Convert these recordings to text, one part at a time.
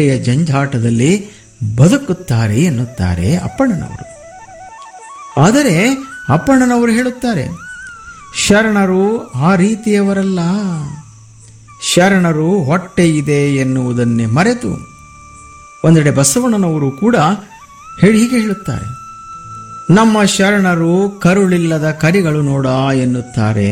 ಹೊಟ್ಟೆಯ ಜಂಜಾಟದಲ್ಲಿ ಬದುಕುತ್ತಾರೆ ಎನ್ನುತ್ತಾರೆ ಅಪ್ಪಣ್ಣನವರು ಆದರೆ ಅಪ್ಪಣ್ಣನವರು ಹೇಳುತ್ತಾರೆ ಶರಣರು ಆ ರೀತಿಯವರಲ್ಲ ಶರಣರು ಹೊಟ್ಟೆ ಇದೆ ಎನ್ನುವುದನ್ನೇ ಮರೆತು ಒಂದೆಡೆ ಬಸವಣ್ಣನವರು ಕೂಡ ಹೇಳಿ ಹೀಗೆ ಹೇಳುತ್ತಾರೆ ನಮ್ಮ ಶರಣರು ಕರುಳಿಲ್ಲದ ಕರಿಗಳು ನೋಡ ಎನ್ನುತ್ತಾರೆ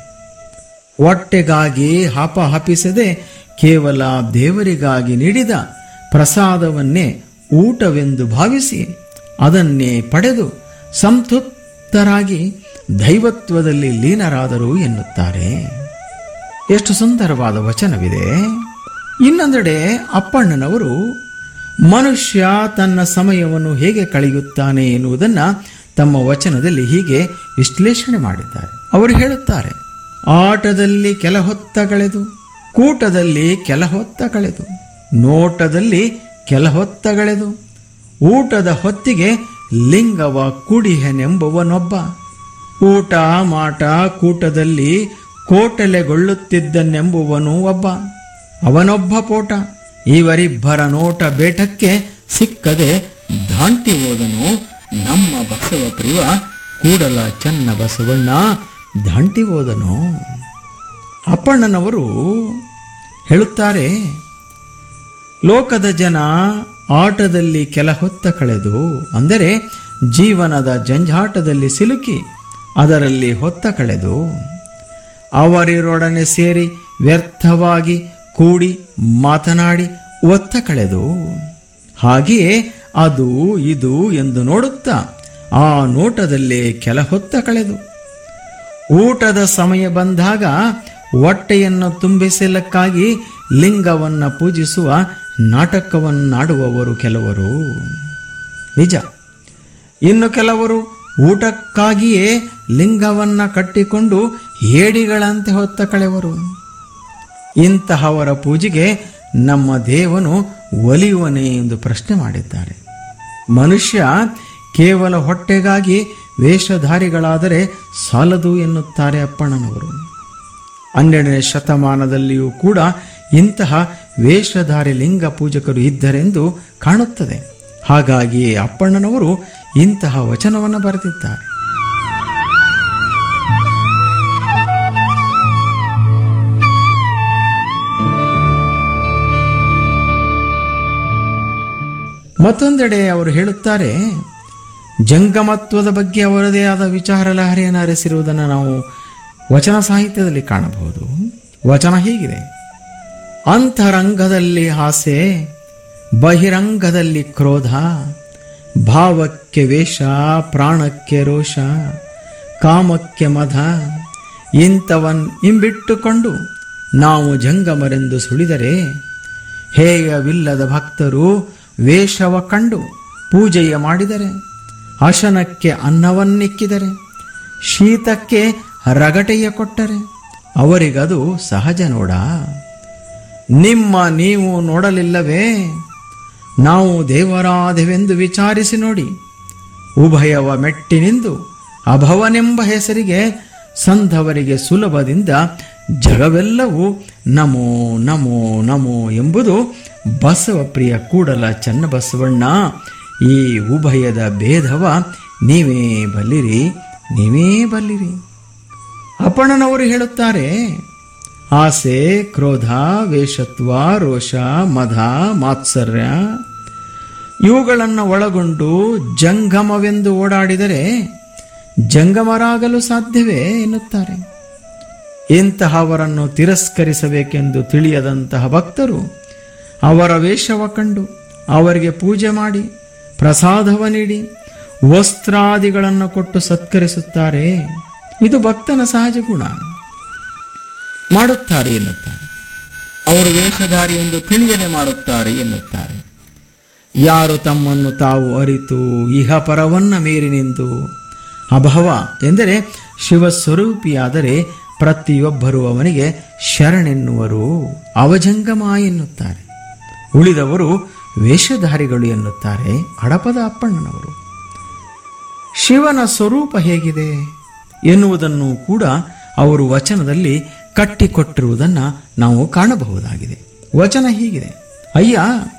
ಹೊಟ್ಟೆಗಾಗಿ ಹಪ ಹಪಿಸದೆ ಕೇವಲ ದೇವರಿಗಾಗಿ ನೀಡಿದ ಪ್ರಸಾದವನ್ನೇ ಊಟವೆಂದು ಭಾವಿಸಿ ಅದನ್ನೇ ಪಡೆದು ಸಂತೃಪ್ತರಾಗಿ ದೈವತ್ವದಲ್ಲಿ ಲೀನರಾದರು ಎನ್ನುತ್ತಾರೆ ಎಷ್ಟು ಸುಂದರವಾದ ವಚನವಿದೆ ಇನ್ನೊಂದೆಡೆ ಅಪ್ಪಣ್ಣನವರು ಮನುಷ್ಯ ತನ್ನ ಸಮಯವನ್ನು ಹೇಗೆ ಕಳೆಯುತ್ತಾನೆ ಎನ್ನುವುದನ್ನು ತಮ್ಮ ವಚನದಲ್ಲಿ ಹೀಗೆ ವಿಶ್ಲೇಷಣೆ ಮಾಡಿದ್ದಾರೆ ಅವರು ಹೇಳುತ್ತಾರೆ ಆಟದಲ್ಲಿ ಕೆಲ ಹೊತ್ತ ಕಳೆದು ಕೂಟದಲ್ಲಿ ಕೆಲ ಹೊತ್ತ ಕಳೆದು ನೋಟದಲ್ಲಿ ಕೆಲ ಹೊತ್ತ ಕಳೆದು ಊಟದ ಹೊತ್ತಿಗೆ ಲಿಂಗವ ಕುಡಿಹೆನೆಂಬುವನೊಬ್ಬ ಊಟ ಮಾಟ ಕೂಟದಲ್ಲಿ ಕೋಟಲೆಗೊಳ್ಳುತ್ತಿದ್ದನೆಂಬುವನು ಒಬ್ಬ ಅವನೊಬ್ಬ ಪೋಟ ಇವರಿಬ್ಬರ ನೋಟ ಬೇಟಕ್ಕೆ ಸಿಕ್ಕದೆ ದಾಂಟಿ ಹೋದನು ನಮ್ಮ ಬಸವ ಪ್ರಿಯ ಕೂಡಲ ಚನ್ನ ಬಸವಣ್ಣ ದಾಂಟಿ ಹೋದನು ಅಪ್ಪಣ್ಣನವರು ಹೇಳುತ್ತಾರೆ ಲೋಕದ ಜನ ಆಟದಲ್ಲಿ ಕೆಲ ಹೊತ್ತ ಕಳೆದು ಅಂದರೆ ಜೀವನದ ಜಂಜಾಟದಲ್ಲಿ ಸಿಲುಕಿ ಅದರಲ್ಲಿ ಹೊತ್ತ ಕಳೆದು ಅವರಿರೊಡನೆ ಸೇರಿ ವ್ಯರ್ಥವಾಗಿ ಕೂಡಿ ಮಾತನಾಡಿ ಒತ್ತ ಕಳೆದು ಹಾಗೆಯೇ ಅದು ಇದು ಎಂದು ನೋಡುತ್ತಾ ಆ ನೋಟದಲ್ಲೇ ಕೆಲ ಹೊತ್ತ ಕಳೆದು ಊಟದ ಸಮಯ ಬಂದಾಗ ಹೊಟ್ಟೆಯನ್ನು ತುಂಬಿಸಲಕ್ಕಾಗಿ ಲಿಂಗವನ್ನು ಪೂಜಿಸುವ ನಾಟಕವನ್ನಾಡುವವರು ಕೆಲವರು ನಿಜ ಇನ್ನು ಕೆಲವರು ಊಟಕ್ಕಾಗಿಯೇ ಲಿಂಗವನ್ನ ಕಟ್ಟಿಕೊಂಡು ಹೇಡಿಗಳಂತೆ ಹೊತ್ತ ಕಳೆವರು ಇಂತಹವರ ಪೂಜೆಗೆ ನಮ್ಮ ದೇವನು ಒಲಿಯುವನೇ ಎಂದು ಪ್ರಶ್ನೆ ಮಾಡಿದ್ದಾರೆ ಮನುಷ್ಯ ಕೇವಲ ಹೊಟ್ಟೆಗಾಗಿ ವೇಷಧಾರಿಗಳಾದರೆ ಸಾಲದು ಎನ್ನುತ್ತಾರೆ ಅಪ್ಪಣ್ಣನವರು ಹನ್ನೆರಡನೇ ಶತಮಾನದಲ್ಲಿಯೂ ಕೂಡ ಇಂತಹ ವೇಷಧಾರಿ ಲಿಂಗ ಪೂಜಕರು ಇದ್ದರೆಂದು ಕಾಣುತ್ತದೆ ಹಾಗಾಗಿ ಅಪ್ಪಣ್ಣನವರು ಇಂತಹ ವಚನವನ್ನು ಬರೆದಿದ್ದಾರೆ ಮತ್ತೊಂದೆಡೆ ಅವರು ಹೇಳುತ್ತಾರೆ ಜಂಗಮತ್ವದ ಬಗ್ಗೆ ಅವರದೇ ಆದ ವಿಚಾರ ಲಹರಿಯನ್ನು ಹರಿಸಿರುವುದನ್ನು ನಾವು ವಚನ ಸಾಹಿತ್ಯದಲ್ಲಿ ಕಾಣಬಹುದು ವಚನ ಹೀಗಿದೆ ಅಂತರಂಗದಲ್ಲಿ ಆಸೆ ಬಹಿರಂಗದಲ್ಲಿ ಕ್ರೋಧ ಭಾವಕ್ಕೆ ವೇಷ ಪ್ರಾಣಕ್ಕೆ ರೋಷ ಕಾಮಕ್ಕೆ ಮದ ಇಂಥವನ್ ಇಂಬಿಟ್ಟುಕೊಂಡು ನಾವು ಜಂಗಮರೆಂದು ಸುಳಿದರೆ ಹೇಯವಿಲ್ಲದ ಭಕ್ತರು ವೇಷವ ಕಂಡು ಪೂಜೆಯ ಮಾಡಿದರೆ ಅಶನಕ್ಕೆ ಅನ್ನವನ್ನಿಕ್ಕಿದರೆ ಶೀತಕ್ಕೆ ರಗಟೆಯ ಕೊಟ್ಟರೆ ಅವರಿಗದು ಸಹಜ ನೋಡ ನಿಮ್ಮ ನೀವು ನೋಡಲಿಲ್ಲವೇ ನಾವು ದೇವರಾದೆವೆಂದು ವಿಚಾರಿಸಿ ನೋಡಿ ಉಭಯವ ಮೆಟ್ಟಿನಿಂದು ಅಭವನೆಂಬ ಹೆಸರಿಗೆ ಸಂಧವರಿಗೆ ಸುಲಭದಿಂದ ಜಗವೆಲ್ಲವೂ ನಮೋ ನಮೋ ನಮೋ ಎಂಬುದು ಬಸವಪ್ರಿಯ ಕೂಡಲ ಚನ್ನಬಸವಣ್ಣ ಈ ಉಭಯದ ಭೇದವ ನೀವೇ ಬಲ್ಲಿರಿ ನೀವೇ ಬಲ್ಲಿರಿ ಅಪ್ಪಣ್ಣನವರು ಹೇಳುತ್ತಾರೆ ಆಸೆ ಕ್ರೋಧ ವೇಷತ್ವ ರೋಷ ಮದ ಮಾತ್ಸರ್ಯ ಇವುಗಳನ್ನು ಒಳಗೊಂಡು ಜಂಗಮವೆಂದು ಓಡಾಡಿದರೆ ಜಂಗಮರಾಗಲು ಸಾಧ್ಯವೇ ಎನ್ನುತ್ತಾರೆ ಇಂತಹವರನ್ನು ತಿರಸ್ಕರಿಸಬೇಕೆಂದು ತಿಳಿಯದಂತಹ ಭಕ್ತರು ಅವರ ವೇಷವ ಕಂಡು ಅವರಿಗೆ ಪೂಜೆ ಮಾಡಿ ಪ್ರಸಾದವ ನೀಡಿ ವಸ್ತ್ರಾದಿಗಳನ್ನು ಕೊಟ್ಟು ಸತ್ಕರಿಸುತ್ತಾರೆ ಇದು ಭಕ್ತನ ಸಹಜ ಗುಣ ಮಾಡುತ್ತಾರೆ ಎನ್ನುತ್ತಾರೆ ಅವರು ವೇಷಧಾರಿ ಎಂದು ತಿಳಿಯದೆ ಮಾಡುತ್ತಾರೆ ಎನ್ನುತ್ತಾರೆ ಯಾರು ತಮ್ಮನ್ನು ತಾವು ಅರಿತು ಇಹಪರವನ್ನ ಮೀರಿ ನಿಂತು ಅಭವ ಎಂದರೆ ಶಿವಸ್ವರೂಪಿಯಾದರೆ ಪ್ರತಿಯೊಬ್ಬರೂ ಅವನಿಗೆ ಶರಣೆನ್ನುವರು ಅವಜಂಗಮ ಎನ್ನುತ್ತಾರೆ ಉಳಿದವರು ವೇಷಧಾರಿಗಳು ಎನ್ನುತ್ತಾರೆ ಹಡಪದ ಅಪ್ಪಣ್ಣನವರು ಶಿವನ ಸ್ವರೂಪ ಹೇಗಿದೆ ಎನ್ನುವುದನ್ನು ಕೂಡ ಅವರು ವಚನದಲ್ಲಿ ಕಟ್ಟಿಕೊಟ್ಟಿರುವುದನ್ನು ನಾವು ಕಾಣಬಹುದಾಗಿದೆ ವಚನ ಹೀಗಿದೆ ಅಯ್ಯ